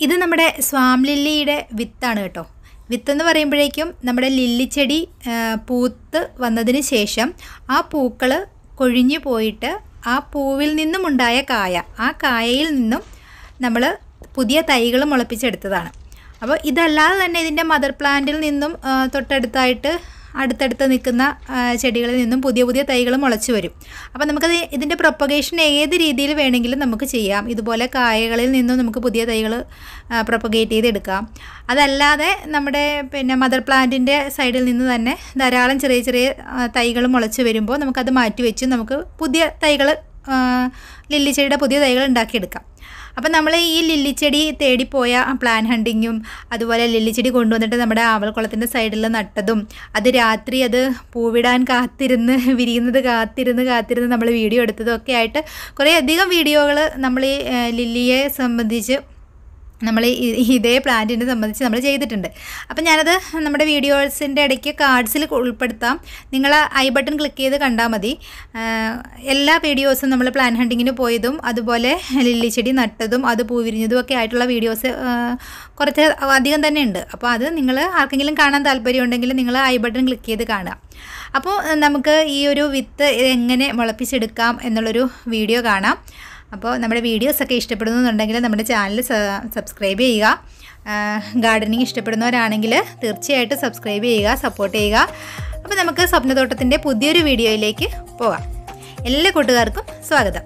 ഇത് നമ്മുടെ സ്വാം ലില്ലിയുടെ വിത്താണ് കേട്ടോ വിത്തെന്ന് പറയുമ്പോഴേക്കും നമ്മുടെ ലില്ലിച്ചെടി ആ, പൂത്ത് വന്നതിന് ശേഷം ആ പൂക്കൾ കൊഴിഞ്ഞു പോയിട്ട് ആ പൂവിൽ നിന്നുമുണ്ടായ കായ ആ കായയിൽ നിന്നും നമ്മൾ പുതിയ തൈകൾ മുളപ്പിച്ചെടുത്തതാണ് അപ്പോൾ ഇതല്ലാതെ തന്നെ ഇതിൻ്റെ മദർ പ്ലാന്റിൽ നിന്നും ആ, തൊട്ടടുത്തായിട്ട് അടുത്തടുത്ത് നിൽക്കുന്ന ആ, ചെടികളിൽ നിന്നും പുതിയ പുതിയ തൈകൾ മുളച്ചു വരും അപ്പോൾ നമുക്കത് ഇതിൻ്റെ പ്രൊപ്പഗേഷൻ ഏത് രീതിയിൽ വേണമെങ്കിലും നമുക്ക് ചെയ്യാം ഇതുപോലെ കായകളിൽ നിന്നും നമുക്ക് പുതിയ തൈകൾ പ്രൊപ്പഗേറ്റ് ചെയ്തെടുക്കാം അതല്ലാതെ നമ്മുടെ പിന്നെ മദർ പ്ലാന്റിൻ്റെ സൈഡിൽ നിന്ന് തന്നെ ധാരാളം ചെറിയ ചെറിയ തൈകൾ മുളച്ച് വരുമ്പോൾ നമുക്കത് മാറ്റി വെച്ച് നമുക്ക് പുതിയ തൈകൾ ലില്ലിച്ചെടിയുടെ പുതിയ തൈകൾ ഉണ്ടാക്കിയെടുക്കാം അപ്പം നമ്മൾ ഈ ലില്ലിച്ചെടി തേടിപ്പോയ പ്ലാൻ ഹണ്ടിങ്ങും അതുപോലെ ലില്ലിച്ചെടി കൊണ്ടുവന്നിട്ട് നമ്മുടെ ആവൽക്കുളത്തിൻ്റെ സൈഡിൽ നട്ടതും അത് രാത്രി അത് പൂവിടാൻ കാത്തിരുന്ന് വിരിയുന്നത് കാത്തിരുന്ന് കാത്തിരുന്ന് നമ്മൾ വീഡിയോ എടുത്തതും ഒക്കെ ആയിട്ട് കുറേ അധികം വീഡിയോകൾ നമ്മൾ ഈ ഏഹ്, ലില്ലിയെ സംബന്ധിച്ച് നമ്മൾ ഈ- ഇതേ പ്ലാന്റിനെ സംബന്ധിച്ച് നമ്മൾ ചെയ്തിട്ടുണ്ട് അപ്പം ഞാനത് നമ്മുടെ വീഡിയോസിൻ്റെ ഇടയ്ക്ക് കാർഡ്സിൽ ഉൾപ്പെടുത്താം നിങ്ങൾ ഐ ബട്ടൺ ക്ലിക്ക് ചെയ്ത് കണ്ടാൽ മതി ആഹ് എല്ലാ വീഡിയോസും നമ്മൾ പ്ലാൻ ഹണ്ടിങ്ങിന് പോയതും അതുപോലെ ലില്ലിച്ചെടി നട്ടതും അത് പൂവിരിഞ്ഞതും ഒക്കെ ആയിട്ടുള്ള വീഡിയോസ് ആഹ് കുറച്ച് അധികം തന്നെ ഉണ്ട് അപ്പോൾ അത് നിങ്ങൾ ആർക്കെങ്കിലും കാണാൻ താല്പര്യമുണ്ടെങ്കിൽ നിങ്ങൾ ഐ ബട്ടൺ ക്ലിക്ക് ചെയ്ത് കാണുക അപ്പോൾ നമുക്ക് ഈ ഒരു വിത്ത് എങ്ങനെ മുളപ്പിച്ചെടുക്കാം എന്നുള്ളൊരു വീഡിയോ കാണാം അപ്പോൾ നമ്മുടെ വീഡിയോസൊക്കെ ഇഷ്ടപ്പെടുന്നുണ്ടെങ്കിൽ നമ്മുടെ ചാനൽ സബ്സ്ക്രൈബ് ചെയ്യുക ഗാർഡനിങ് ഇഷ്ടപ്പെടുന്നവരാണെങ്കിൽ തീർച്ചയായിട്ടും സബ്സ്ക്രൈബ് ചെയ്യുക സപ്പോർട്ട് ചെയ്യുക അപ്പോൾ നമുക്ക് സ്വപ്നതോട്ടത്തിൻ്റെ പുതിയൊരു വീഡിയോയിലേക്ക് പോകാം എല്ലാ കൂട്ടുകാർക്കും സ്വാഗതം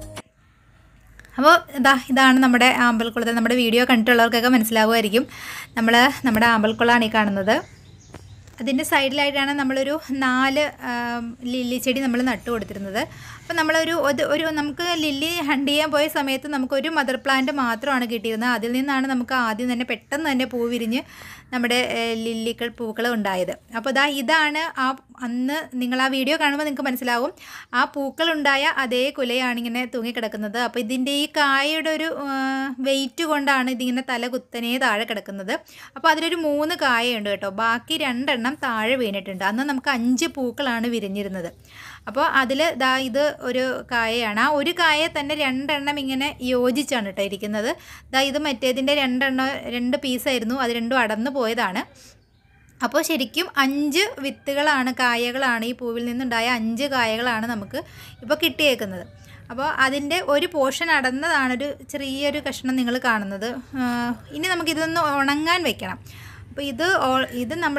അപ്പോൾ ഇതാ ഇതാണ് നമ്മുടെ ആമ്പൽക്കുളത്ത് നമ്മുടെ വീഡിയോ കണ്ടിട്ടുള്ളവർക്കൊക്കെ മനസ്സിലാവുമായിരിക്കും നമ്മൾ നമ്മുടെ ആമ്പൽക്കുളമാണ് ഈ കാണുന്നത് അതിൻ്റെ സൈഡിലായിട്ടാണ് നമ്മളൊരു നാല് ആം, ലില്ലി ചെടി നമ്മൾ നട്ടു കൊടുത്തിരുന്നത് അപ്പോൾ നമ്മളൊരു ഒരു ഒരു നമുക്ക് ലില്ലി ഹണ്ട് ചെയ്യാൻ പോയ സമയത്ത് നമുക്കൊരു മദർ പ്ലാന്റ് മാത്രമാണ് കിട്ടിയിരുന്നത് അതിൽ നിന്നാണ് നമുക്ക് ആദ്യം തന്നെ പെട്ടെന്ന് തന്നെ പൂ വിരിഞ്ഞ് നമ്മുടെ ഏഹ്, ലില്ലികൾ പൂക്കൾ ഉണ്ടായത് അപ്പോൾ ഇതാ ഇതാണ് ആ അന്ന് നിങ്ങൾ ആ വീഡിയോ കാണുമ്പോൾ നിങ്ങൾക്ക് മനസ്സിലാവും ആ പൂക്കളുണ്ടായ അതേ കുലയാണ് ഇങ്ങനെ തൂങ്ങിക്കിടക്കുന്നത് അപ്പോൾ ഇതിൻ്റെ ഈ കായയുടെ ഒരു വെയിറ്റ് കൊണ്ടാണ് ഇതിങ്ങനെ തല കുത്തനെ താഴെ കിടക്കുന്നത് അപ്പോൾ അതിലൊരു മൂന്ന് കായയുണ്ട് കേട്ടോ ബാക്കി രണ്ടെണ്ണം താഴെ വീണിട്ടുണ്ട് അന്ന് നമുക്ക് അഞ്ച് പൂക്കളാണ് വിരിഞ്ഞിരുന്നത് അപ്പോൾ അതിൽ ദാ ഇത് ഒരു കായയാണ് ആ ഒരു കായ തന്നെ രണ്ടെണ്ണം ഇങ്ങനെ യോജിച്ചാണ് കേട്ടോ ഇരിക്കുന്നത് ദാ ഇത് മറ്റേതിൻ്റെ രണ്ടെണ്ണം രണ്ട് പീസായിരുന്നു അത് രണ്ടും അടന്നു പോയതാണ് അപ്പോൾ ശരിക്കും അഞ്ച് വിത്തുകളാണ് കായകളാണ് ഈ പൂവിൽ നിന്നുണ്ടായ അഞ്ച് കായകളാണ് നമുക്ക് ഇപ്പോൾ കിട്ടിയേക്കുന്നത് അപ്പോൾ അതിൻ്റെ ഒരു പോർഷൻ അടന്നതാണൊരു ചെറിയൊരു കഷ്ണം നിങ്ങൾ കാണുന്നത് ആ, ഇനി നമുക്കിതൊന്ന് ഉണങ്ങാൻ വെക്കണം അപ്പോൾ ഇത് ഓ- ഇത് നമ്മൾ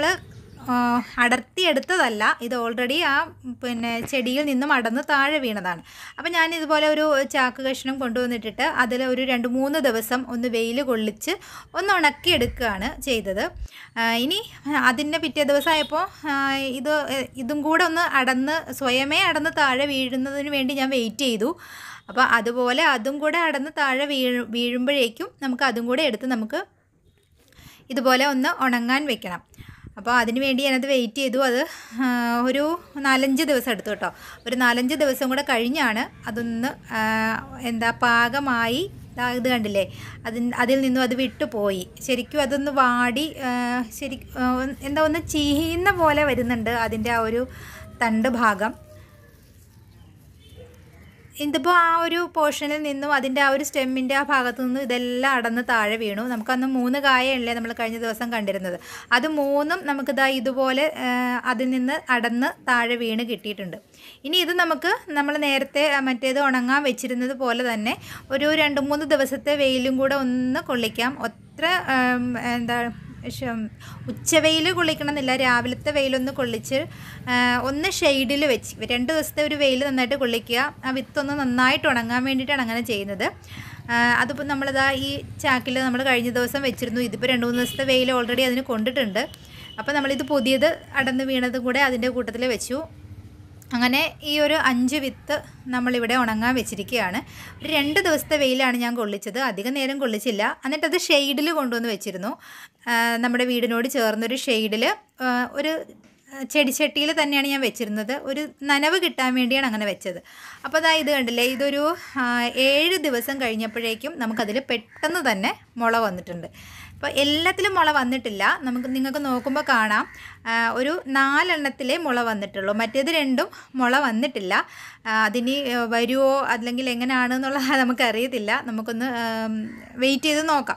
അടർത്തിയെടുത്തതല്ല ഇത് ഓൾറെഡി ആ പിന്നെ ചെടിയിൽ നിന്നും അടന്ന് താഴെ വീണതാണ് അപ്പോൾ ഞാൻ ഇതുപോലെ ഒരു ചാക്ക് കഷ്ണം കൊണ്ടുവന്നിട്ടിട്ട് അതിൽ ഒരു രണ്ട് മൂന്ന് ദിവസം ഒന്ന് വെയിൽ കൊള്ളിച്ച് ഒന്ന് ഉണക്കിയെടുക്കുകയാണ് ചെയ്തത് ആ, ഇനി അതിൻ്റെ പിറ്റേ ദിവസമായപ്പോൾ ഇത് ഇതും കൂടെ ഒന്ന് അടന്ന് സ്വയമേ അടന്ന് താഴെ വീഴുന്നതിന് വേണ്ടി ഞാൻ വെയിറ്റ് ചെയ്തു അപ്പോൾ അതുപോലെ അതും കൂടെ അടന്ന് താഴെ വീഴ് വീഴുമ്പോഴേക്കും നമുക്ക് അതും കൂടെ എടുത്ത് നമുക്ക് ഇതുപോലെ ഒന്ന് ഉണങ്ങാൻ വെക്കണം അപ്പോൾ അതിന് വേണ്ടി ഞാനത് വെയിറ്റ് ചെയ്തു അത് ആ, ഒരു നാലഞ്ച് ദിവസം എടുത്തു കേട്ടോ ഒരു നാലഞ്ച് ദിവസം കൂടെ കഴിഞ്ഞാണ് അതൊന്ന് ആ, എന്താ പാകമായി ദാ ഇത് കണ്ടില്ലേ അതിൻ അതിൽ നിന്നും അത് വിട്ടുപോയി ശരിക്കും അതൊന്ന് വാടി ആ, ശരി ആ, ഒന്ന് എന്താ ഒന്ന് ചീയുന്ന പോലെ വരുന്നുണ്ട് അതിൻ്റെ ആ ഒരു തണ്ട് ഭാഗം ഇതിപ്പോൾ ആ ഒരു പോർഷനിൽ നിന്നും അതിൻ്റെ ആ ഒരു സ്റ്റെമ്മിൻ്റെ ആ ഭാഗത്തു നിന്നും ഇതെല്ലാം അടന്ന് താഴെ വീണു നമുക്കന്ന് മൂന്ന് കായയല്ലേ നമ്മൾ കഴിഞ്ഞ ദിവസം കണ്ടിരുന്നത് അത് മൂന്നും നമുക്കിതാ ഇതുപോലെ ആ, അതിൽ നിന്ന് അടന്ന് താഴെ വീണ് കിട്ടിയിട്ടുണ്ട് ഇനി ഇത് നമുക്ക് നമ്മൾ നേരത്തെ ആ, മറ്റേത് ഉണങ്ങാൻ വെച്ചിരുന്നത് പോലെ തന്നെ ഒരു രണ്ട് മൂന്ന് ദിവസത്തെ വെയിലും കൂടെ ഒന്ന് കൊള്ളിക്കാം ഒത്ര ആം, എന്താ ഉച്ചവെയിൽ കൊള്ളിക്കണമെന്നില്ല രാവിലത്തെ വെയിലൊന്ന് കൊള്ളിച്ച് ആ, ഒന്ന് ഷെയ്ഡിൽ വെച്ച് രണ്ട് ദിവസത്തെ ഒരു വെയിൽ നന്നായിട്ട് കൊള്ളിക്കുക ആ വിത്തൊന്ന് നന്നായിട്ട് ഉണങ്ങാൻ വേണ്ടിയിട്ടാണ് അങ്ങനെ ചെയ്യുന്നത് ആ, അതിപ്പോൾ നമ്മളിതാ ഈ ചാക്കിൽ നമ്മൾ കഴിഞ്ഞ ദിവസം വെച്ചിരുന്നു ഇതിപ്പോൾ രണ്ട് മൂന്ന് ദിവസത്തെ വെയിൽ ഓൾറെഡി അതിന് കൊണ്ടിട്ടുണ്ട് അപ്പോൾ നമ്മളിത് പുതിയത് അടന്ന് വീണതും കൂടെ അതിൻ്റെ കൂട്ടത്തിൽ വെച്ചു അങ്ങനെ ഈ ഒരു അഞ്ച് വിത്ത് നമ്മളിവിടെ ഉണങ്ങാൻ വെച്ചിരിക്കുകയാണ് ഒരു രണ്ട് ദിവസത്തെ വെയിലാണ് ഞാൻ കൊള്ളിച്ചത് അധികം നേരം കൊള്ളിച്ചില്ല എന്നിട്ടത് ഷെയ്ഡിൽ കൊണ്ടുവന്ന് വെച്ചിരുന്നു ആ, നമ്മുടെ വീടിനോട് ചേർന്നൊരു ഷെയ്ഡിൽ ഒരു ചെടിച്ചട്ടിയിൽ തന്നെയാണ് ഞാൻ വെച്ചിരുന്നത് ഒരു നനവ് കിട്ടാൻ വേണ്ടിയാണ് അങ്ങനെ വെച്ചത് അപ്പോൾ അതാ ഇത് കണ്ടില്ലേ ഇതൊരു ആ, ഏഴ് ദിവസം കഴിഞ്ഞപ്പോഴേക്കും നമുക്കതിൽ പെട്ടെന്ന് തന്നെ മുള വന്നിട്ടുണ്ട് അപ്പോൾ എല്ലാത്തിലും മുള വന്നിട്ടില്ല നമുക്ക് നിങ്ങൾക്ക് നോക്കുമ്പോൾ കാണാം ആ, ഒരു നാലെണ്ണത്തിലേ മുള വന്നിട്ടുള്ളൂ മറ്റേത് രണ്ടും മുള വന്നിട്ടില്ല ആ, അതിനി ആ, വരുമോ അല്ലെങ്കിൽ എങ്ങനെയാണെന്നുള്ളത് നമുക്കറിയത്തില്ല നമുക്കൊന്ന് വെയിറ്റ് ചെയ്ത് നോക്കാം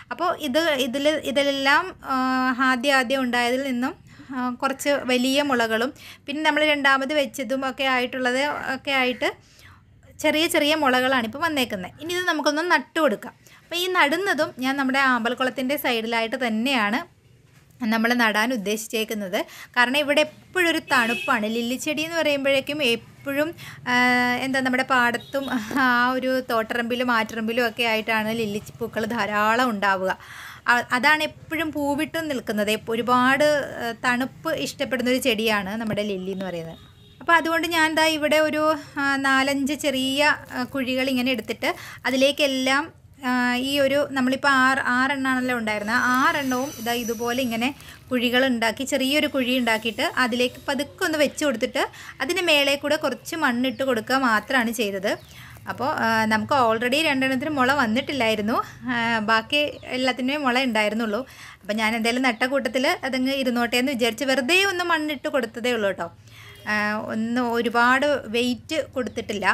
അപ്പോൾ ഇത് ഇതിൽ ഇതിലെല്ലാം ആ, ആദ്യം ആദ്യം ഉണ്ടായതിൽ നിന്നും ആ, കുറച്ച് വലിയ മുളകളും പിന്നെ നമ്മൾ രണ്ടാമത് വെച്ചതും ഒക്കെ ആയിട്ടുള്ളത് ഒക്കെ ആയിട്ട് ചെറിയ ചെറിയ മുളകളാണ് ഇപ്പോൾ വന്നേക്കുന്നത് ഇനി ഇത് നമുക്കൊന്ന് നട്ടു കൊടുക്കാം അപ്പോൾ ഈ നടുന്നതും ഞാൻ നമ്മുടെ ആമ്പൽക്കുളത്തിൻ്റെ സൈഡിലായിട്ട് തന്നെയാണ് നമ്മൾ നടാൻ ഉദ്ദേശിച്ചേക്കുന്നത് കാരണം ഇവിടെ എപ്പോഴും ഒരു തണുപ്പാണ് ലില്ലിച്ചെടി എന്ന് പറയുമ്പോഴേക്കും എപ്പോഴും ആ, എന്താ നമ്മുടെ പാടത്തും ആ ഒരു തോട്ടറമ്പിലും ആറ്ററമ്പിലും ഒക്കെ ആയിട്ടാണ് ലില്ലി പൂക്കൾ ധാരാളം ഉണ്ടാവുക അ- അതാണ് എപ്പോഴും പൂവിട്ടും നിൽക്കുന്നത് എപ്പ- ഒരുപാട് ആ, തണുപ്പ് ഇഷ്ടപ്പെടുന്ന ഒരു ചെടിയാണ് നമ്മുടെ ലില്ലി എന്ന് പറയുന്നത് അപ്പോൾ അതുകൊണ്ട് ഞാൻ ദാ ഇവിടെ ഒരു ആ, നാലഞ്ച് ചെറിയ ആ, കുഴികൾ ഇങ്ങനെ എടുത്തിട്ട് അതിലേക്കെല്ലാം ആ, ഈ ഒരു നമ്മളിപ്പോൾ ആറ് ആറെണ്ണാണല്ലോ ഉണ്ടായിരുന്നത് ആ ആറെണ്ണവും ഇതാ ഇതുപോലെ ഇങ്ങനെ കുഴികൾ ഉണ്ടാക്കി ചെറിയൊരു കുഴി ഉണ്ടാക്കിയിട്ട് അതിലേക്ക് പതുക്കെ ഒന്ന് വെച്ച് കൊടുത്തിട്ട് അതിന് മേളെ കൂടെ കുറച്ച് മണ്ണിട്ട് കൊടുക്കുക മാത്രമാണ് ചെയ്തത് അപ്പോൾ ആ, നമുക്ക് ഓൾറെഡി രണ്ടെണ്ണത്തിന് മുള വന്നിട്ടില്ലായിരുന്നു ആ, ബാക്കി എല്ലാത്തിനും മുള ഉണ്ടായിരുന്നുള്ളൂ അപ്പോൾ ഞാൻ എന്തായാലും നട്ട കൂട്ടത്തിൽ അതങ്ങ് ഇരുന്നോട്ടെ എന്ന് വിചാരിച്ച് വെറുതെ ഒന്ന് മണ്ണിട്ട് കൊടുത്തതേ ഉള്ളൂ കേട്ടോ ആ, ഒന്ന് ഒരുപാട് വെയിറ്റ് കൊടുത്തിട്ടില്ല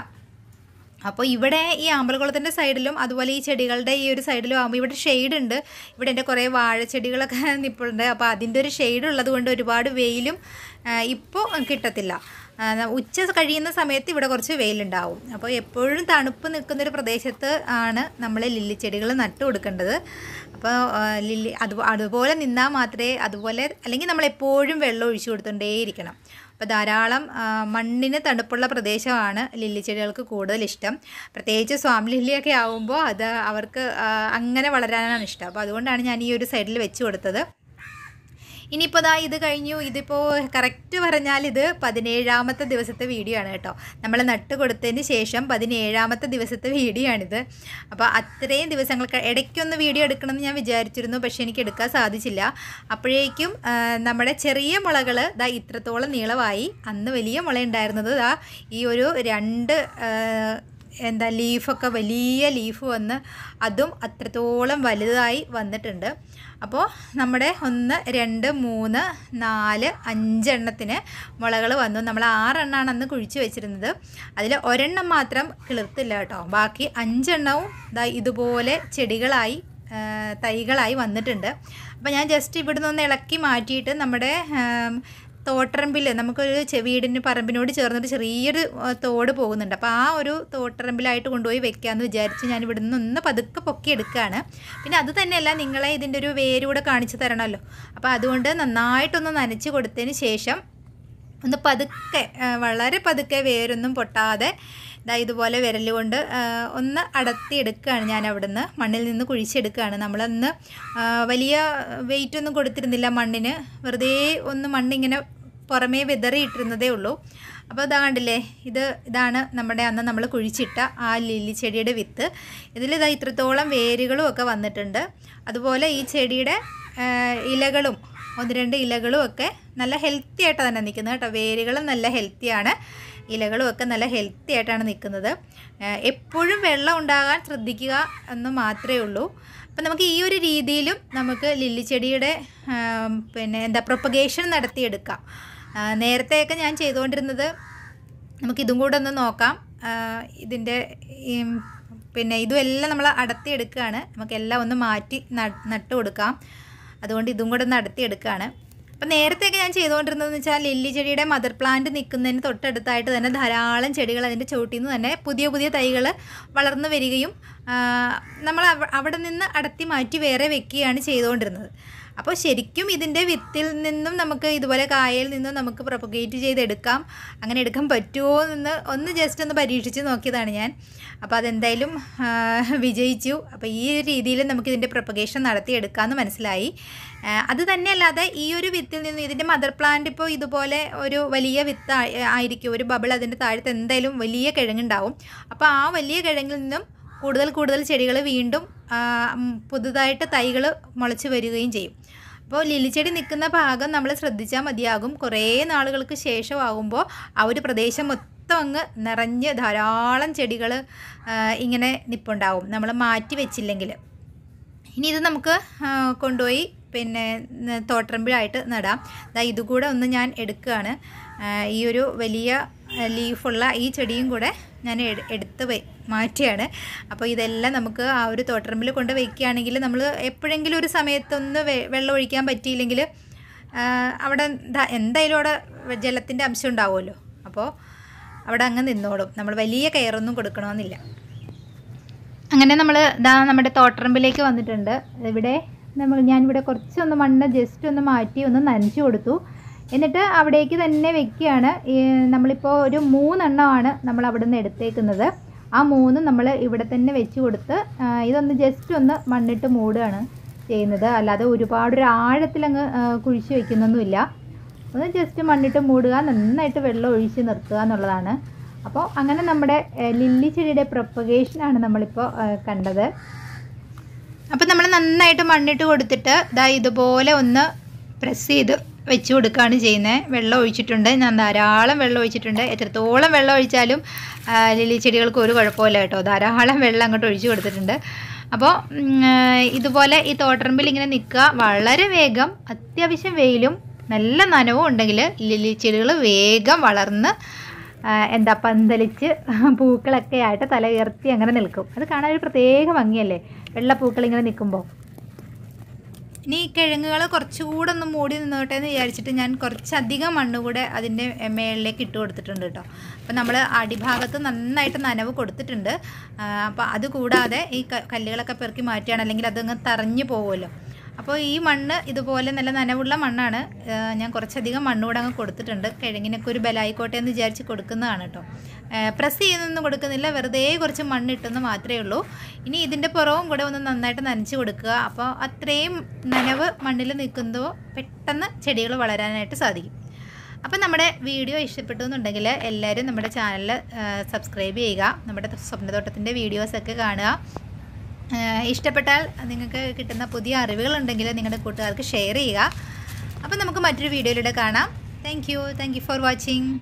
അപ്പോൾ ഇവിടെ ഈ ആമ്പൽക്കുളത്തിൻ്റെ സൈഡിലും അതുപോലെ ഈ ചെടികളുടെ ഈ ഒരു സൈഡിലും ആകുമ്പോൾ ഇവിടെ ഷെയ്ഡ് ഉണ്ട് ഇവിടെ എൻ്റെ കുറേ വാഴച്ചെടികളൊക്കെ നിൽപ്പുണ്ട് അപ്പോൾ അതിൻ്റെ ഒരു ഷെയ്ഡ് ഉള്ളത് കൊണ്ട് ഒരുപാട് വെയിലും ഇപ്പോൾ കിട്ടത്തില്ല ആ, ഉച്ച കഴിയുന്ന സമയത്ത് ഇവിടെ കുറച്ച് വെയിലുണ്ടാവും അപ്പോൾ എപ്പോഴും തണുപ്പ് നിൽക്കുന്നൊരു പ്രദേശത്ത് ആണ് നമ്മൾ ലില്ലിച്ചെടികൾ നട്ടു കൊടുക്കേണ്ടത് അപ്പോൾ ആ, ലില്ലി അത് അതുപോലെ നിന്നാൽ മാത്രമേ അതുപോലെ അല്ലെങ്കിൽ നമ്മൾ എപ്പോഴും വെള്ളം ഒഴിച്ചു കൊടുത്തുകൊണ്ടേയിരിക്കണം അപ്പോൾ ധാരാളം ആ, മണ്ണിന് തണുപ്പുള്ള പ്രദേശമാണ് ലില്ലി ചെടികൾക്ക് കൂടുതൽ ഇഷ്ടം പ്രത്യേകിച്ച് സ്വാമി ലില്ലിയൊക്കെ ആകുമ്പോൾ അത് അവർക്ക് ആ, അങ്ങനെ വളരാനാണ് ഇഷ്ടം അപ്പോൾ അതുകൊണ്ടാണ് ഞാൻ ഈ ഒരു സൈഡിൽ വെച്ച് കൊടുത്തത് ഇനിയിപ്പോൾ ദാ ഇത് കഴിഞ്ഞു ഇതിപ്പോൾ കറക്റ്റ് പറഞ്ഞാൽ ഇത് പതിനേഴാമത്തെ ദിവസത്തെ വീഡിയോ ആണ് കേട്ടോ നമ്മൾ നട്ട് കൊടുത്തതിന് ശേഷം പതിനേഴാമത്തെ ദിവസത്തെ വീഡിയോ ആണിത് അപ്പോൾ അത്രയും ദിവസങ്ങൾക്ക് ഇടയ്ക്കൊന്ന് വീഡിയോ എടുക്കണമെന്ന് ഞാൻ വിചാരിച്ചിരുന്നു പക്ഷേ എനിക്ക് എടുക്കാൻ സാധിച്ചില്ല അപ്പോഴേക്കും ആ, നമ്മുടെ ചെറിയ മുളകൾ ദാ ഇത്രത്തോളം നീളമായി അന്ന് വലിയ മുള ഉണ്ടായിരുന്നത് ദാ ഈ ഒരു രണ്ട് ആ, എന്താ ലീഫൊക്കെ വലിയ ലീഫ് വന്ന് അതും അത്രത്തോളം വലുതായി വന്നിട്ടുണ്ട് അപ്പോൾ നമ്മുടെ ഒന്ന് രണ്ട് മൂന്ന് നാല് അഞ്ചെണ്ണത്തിന് മുളകൾ വന്നു നമ്മൾ ആറെണ്ണമാണ് അന്ന് കുഴിച്ച് വെച്ചിരുന്നത് അതിൽ ഒരെണ്ണം മാത്രം കിളിർത്തില്ല കേട്ടോ ബാക്കി അഞ്ചെണ്ണവും ദാ ഇതുപോലെ ചെടികളായി ആ, തൈകളായി വന്നിട്ടുണ്ട് അപ്പോൾ ഞാൻ ജസ്റ്റ് ഇവിടുന്ന് ഒന്ന് ഇളക്കി മാറ്റിയിട്ട് നമ്മുടെ ആം, തോട്ടറമ്പിൽ നമുക്കൊരു ചെ- വീടിന് പറമ്പിനോട് ചേർന്നൊരു ചെറിയൊരു ആ, തോട് പോകുന്നുണ്ട് അപ്പോൾ ആ ഒരു തോട്ടറമ്പിലായിട്ട് കൊണ്ടുപോയി വെക്കാമെന്ന് വിചാരിച്ച് ഞാൻ ഇവിടുന്ന് ഒന്ന് പതുക്കെ പൊക്കി എടുക്കുകയാണ് പിന്നെ അത് തന്നെയല്ല നിങ്ങളെ ഇതിൻ്റെ ഒരു വേരൂടെ കാണിച്ചു തരണമല്ലോ അപ്പോൾ അതുകൊണ്ട് നന്നായിട്ടൊന്ന് നനച്ച് കൊടുത്തതിന് ശേഷം ഒന്ന് പതുക്കെ ആ, വളരെ പതുക്കെ വേരൊന്നും പൊട്ടാതെ ദാ ഇതുപോലെ വിരൽ കൊണ്ട് ആ, ഒന്ന് അടത്തി എടുക്കുകയാണ് ഞാൻ അവിടുന്ന് മണ്ണിൽ നിന്ന് കുഴിച്ചെടുക്കുകയാണ് നമ്മളന്ന് ആ, വലിയ വെയിറ്റ് ഒന്നും കൊടുത്തിരുന്നില്ല മണ്ണിന് വെറുതെ ഒന്ന് മണ്ണിങ്ങനെ പുറമേ വിതറിയിട്ടിരുന്നതേ ഉള്ളൂ അപ്പോൾ ഇതാ കണ്ടില്ലേ ഇത് ഇതാണ് നമ്മുടെ അന്ന് നമ്മൾ കുഴിച്ചിട്ട ആ ലില്ലി ചെടിയുടെ വിത്ത് ഇതിൽ ഇതാ ഇത്രത്തോളം വേരുകളും ഒക്കെ വന്നിട്ടുണ്ട് അതുപോലെ ഈ ചെടിയുടെ ആ, ഇലകളും ഒന്ന് രണ്ട് ഇലകളും ഒക്കെ നല്ല ഹെൽത്തി ആയിട്ടാണ് തന്നെ നിൽക്കുന്നത് കേട്ടോ വേരുകളും നല്ല ഹെൽത്തിയാണ് ഇലകളും ഒക്കെ നല്ല ഹെൽത്തി ആയിട്ടാണ് നിൽക്കുന്നത് ഏഹ് എപ്പോഴും വെള്ളം ഉണ്ടാകാൻ ശ്രദ്ധിക്കുക എന്ന് മാത്രമേ ഉള്ളൂ അപ്പം നമുക്ക് ഈ ഒരു രീതിയിലും നമുക്ക് ലില്ലിച്ചെടിയുടെ ആം, പിന്നെ എന്താ പ്രൊപ്പഗേഷൻ നടത്തിയെടുക്കാം ആ, നേരത്തെയൊക്കെ ഞാൻ ചെയ്തുകൊണ്ടിരുന്നത് നമുക്ക് ഇതും കൂടെ ഒന്ന് നോക്കാം ആ, ഇതിൻ്റെ ഈ പിന്നെ ഇതും എല്ലാം നമ്മൾ അടത്തിയെടുക്കുകയാണ് നമുക്കെല്ലാം ഒന്ന് മാറ്റി ന- നട്ട് കൊടുക്കാം അതുകൊണ്ട് ഇതും കൂടെ ഒന്ന് അടത്തിയെടുക്കുകയാണ് അപ്പം നേരത്തെയൊക്കെ ഞാൻ ചെയ്തുകൊണ്ടിരുന്നതെന്ന് വെച്ചാൽ ലില്ലി ചെടിയുടെ മദർ പ്ലാന്റ് നിൽക്കുന്നതിന് തൊട്ടടുത്തായിട്ട് തന്നെ ധാരാളം ചെടികൾ അതിൻ്റെ ചുവട്ടിൽ നിന്ന് തന്നെ പുതിയ പുതിയ തൈകൾ വളർന്നു വരികയും ആ, നമ്മൾ അവ- അവിടെ നിന്ന് അടത്തി മാറ്റി വേറെ വെക്കുകയാണ് ചെയ്തുകൊണ്ടിരുന്നത് അപ്പോൾ ശരിക്കും ഇതിൻ്റെ വിത്തിൽ നിന്നും നമുക്ക് ഇതുപോലെ കായയിൽ നിന്നും നമുക്ക് പ്രൊപ്പഗേറ്റ് ചെയ്തെടുക്കാം അങ്ങനെ എടുക്കാൻ പറ്റുമോ എന്ന് ഒന്ന് ജസ്റ്റ് ഒന്ന് പരീക്ഷിച്ച് നോക്കിയതാണ് ഞാൻ അപ്പോൾ അതെന്തായാലും ആ, വിജയിച്ചു അപ്പോൾ ഈ ഒരു രീതിയിൽ നമുക്ക് ഇതിൻ്റെ പ്രൊപ്പഗേഷൻ നടത്തിയെടുക്കാമെന്ന് മനസ്സിലായി ആ, അത് തന്നെയല്ലാതെ ഈ ഒരു വിത്തിൽ നിന്ന് ഇതിൻ്റെ മദർ പ്ലാന്റ് ഇപ്പോൾ ഇതുപോലെ ഒരു വലിയ വിത്ത് ആ- ആയിരിക്കും ഒരു ബബിൾ അതിൻ്റെ താഴത്ത് എന്തായാലും വലിയ കിഴങ്ങുണ്ടാവും അപ്പോൾ ആ വലിയ കിഴങ്ങിൽ നിന്നും കൂടുതൽ കൂടുതൽ ചെടികൾ വീണ്ടും ആ, ഉം, പുതുതായിട്ട് തൈകൾ മുളച്ച് വരികയും ചെയ്യും അപ്പോൾ ലില്ലിച്ചെടി നിൽക്കുന്ന ഭാഗം നമ്മൾ ശ്രദ്ധിച്ചാൽ മതിയാകും കുറേ നാളുകൾക്ക് ശേഷമാകുമ്പോൾ ആ ഒരു പ്രദേശം മൊത്തം അങ്ങ് നിറഞ്ഞ് ധാരാളം ചെടികൾ ഇങ്ങനെ നിപ്പുണ്ടാവും നമ്മൾ മാറ്റി വെച്ചില്ലെങ്കിൽ ഇനി ഇത് നമുക്ക് ആ, കൊണ്ടുപോയി പിന്നെ ന- തോട്ടറമ്പിലായിട്ട് നടാം ദാ ഇതുകൂടെ ഒന്ന് ഞാൻ എടുക്കുകയാണ് ആ, ഈ ഒരു വലിയ ആ, ലീഫുള്ള ഈ ചെടിയും കൂടെ ഞാൻ എട്- എടുത്ത് വെ മാറ്റിയാണ് അപ്പോൾ ഇതെല്ലാം നമുക്ക് ആ ഒരു തോട്ടറമ്പിൽ കൊണ്ട് വയ്ക്കുകയാണെങ്കിൽ നമ്മൾ എപ്പോഴെങ്കിലും ഒരു സമയത്തൊന്ന് വെ- വെള്ളം ഒഴിക്കാൻ പറ്റിയില്ലെങ്കിൽ ആ, അവിടെ ദാ എന്തായാലും അവിടെ ജലത്തിൻ്റെ അംശം ഉണ്ടാവുമല്ലോ അപ്പോൾ അവിടെ അങ്ങ് നിന്നോളും നമ്മൾ വലിയ കെയറൊന്നും കൊടുക്കണമെന്നില്ല അങ്ങനെ നമ്മൾ ഇതാ നമ്മുടെ തോട്ടറമ്പിലേക്ക് വന്നിട്ടുണ്ട് ഇവിടെ നമ്മൾ ഞാനിവിടെ കുറച്ചൊന്ന് മണ്ണ് ജസ്റ്റ് ഒന്ന് മാറ്റി ഒന്ന് നനച്ചു കൊടുത്തു എന്നിട്ട് അവിടേക്ക് തന്നെ വെക്കുകയാണ് ഈ നമ്മളിപ്പോൾ ഒരു മൂന്നെണ്ണമാണ് നമ്മൾ അവിടെ നിന്ന് എടുത്തേക്കുന്നത് ആ മൂന്ന് നമ്മൾ ഇവിടെ തന്നെ വെച്ച് കൊടുത്ത് ആ, ഇതൊന്ന് ജസ്റ്റ് ഒന്ന് മണ്ണിട്ട് മൂടുകയാണ് ചെയ്യുന്നത് അല്ലാതെ ഒരുപാട് ഒരു ആഴത്തിലങ്ങ് ആ, കുഴിച്ച് വെക്കുന്നൊന്നുമില്ല ഒന്ന് ജസ്റ്റ് മണ്ണിട്ട് മൂടുക നന്നായിട്ട് വെള്ളം ഒഴിച്ച് നിർത്തുക എന്നുള്ളതാണ് അപ്പോൾ അങ്ങനെ നമ്മുടെ ഏഹ്, ലില്ലി ചെടിയുടെ പ്രൊപ്പഗേഷനാണ് നമ്മളിപ്പോൾ ഏഹ്, കണ്ടത് അപ്പോൾ നമ്മൾ നന്നായിട്ട് മണ്ണിട്ട് കൊടുത്തിട്ട് ദാ ഇതുപോലെ ഒന്ന് പ്രസ് ചെയ്ത് വെച്ച് കൊടുക്കുകയാണ് ചെയ്യുന്നത് വെള്ളം ഒഴിച്ചിട്ടുണ്ട് ഞാൻ ധാരാളം വെള്ളം ഒഴിച്ചിട്ടുണ്ട് എത്രത്തോളം വെള്ളം ഒഴിച്ചാലും ആ, ലില്ലി ചെടികൾക്ക് ഒരു കുഴപ്പമില്ല കേട്ടോ ധാരാളം വെള്ളം അങ്ങോട്ട് ഒഴിച്ച് കൊടുത്തിട്ടുണ്ട് അപ്പോൾ ഉം, ആ, ഇതുപോലെ ഈ തോട്ടറമ്പിൽ ഇങ്ങനെ നിൽക്കുക വളരെ വേഗം അത്യാവശ്യം വെയിലും നല്ല നനവും ഉണ്ടെങ്കിൽ ലില്ലി ചെടികൾ വേഗം വളർന്ന് ആ, എന്താ പന്തലിച്ച് പൂക്കളൊക്കെ ആയിട്ട് തല ഉയർത്തി അങ്ങനെ നിൽക്കും അത് കാണാൻ ഒരു പ്രത്യേക ഭംഗിയല്ലേ വെള്ളപ്പൂക്കൾ ഇങ്ങനെ നിൽക്കുമ്പോൾ ഇനി ഈ കിഴങ്ങുകൾ കുറച്ചുകൂടെ ഒന്ന് മൂടി നിന്നോട്ടെ എന്ന് വിചാരിച്ചിട്ട് ഞാൻ കുറച്ചധികം മണ്ണ് കൂടെ അതിൻ്റെ മേളിലേക്ക് ഇട്ട് കൊടുത്തിട്ടുണ്ട് കേട്ടോ അപ്പോൾ നമ്മൾ അടിഭാഗത്ത് നന്നായിട്ട് നനവ് കൊടുത്തിട്ടുണ്ട് അപ്പോൾ അത് കൂടാതെ ഈ ക- കല്ലുകളൊക്കെ പെറുക്കി മാറ്റുകയാണ് അല്ലെങ്കിൽ അതങ്ങ് തറഞ്ഞു പോകുമല്ലോ അപ്പോൾ ഈ മണ്ണ് ഇതുപോലെ നല്ല നനവുള്ള മണ്ണാണ് ആ, ഞാൻ കുറച്ചധികം മണ്ണ് കൂടെ അങ്ങ് കൊടുത്തിട്ടുണ്ട് കിഴങ്ങിനൊക്കെ ഒരു ബലായിക്കോട്ടെ എന്ന് വിചാരിച്ച് കൊടുക്കുന്നതാണ് കേട്ടോ പ്രസ് ചെയ്യുന്നൊന്നും കൊടുക്കുന്നില്ല വെറുതെ കുറച്ച് മണ്ണ് ഇട്ടെന്ന് മാത്രമേ ഉള്ളൂ ഇനി ഇതിൻ്റെ പുറവും കൂടെ ഒന്ന് നന്നായിട്ട് നനച്ച് കൊടുക്കുക അപ്പോൾ അത്രയും നനവ് മണ്ണിൽ നിൽക്കുമ്പോൾ പെട്ടെന്ന് ചെടികൾ വളരാനായിട്ട് സാധിക്കും അപ്പോൾ നമ്മുടെ വീഡിയോ ഇഷ്ടപ്പെട്ടു എന്നുണ്ടെങ്കിൽ എല്ലാവരും നമ്മുടെ ചാനൽ സബ്സ്ക്രൈബ് ചെയ്യുക നമ്മുടെ സ്വപ്നതോട്ടത്തിൻ്റെ വീഡിയോസൊക്കെ കാണുക ഏഹ് ഇഷ്ടപ്പെട്ടാൽ നിങ്ങൾക്ക് കിട്ടുന്ന പുതിയ അറിവുകളുണ്ടെങ്കിൽ നിങ്ങളുടെ കൂട്ടുകാർക്ക് ഷെയർ ചെയ്യുക അപ്പോൾ നമുക്ക് മറ്റൊരു വീഡിയോയിലൂടെ കാണാം thank you thank you for watching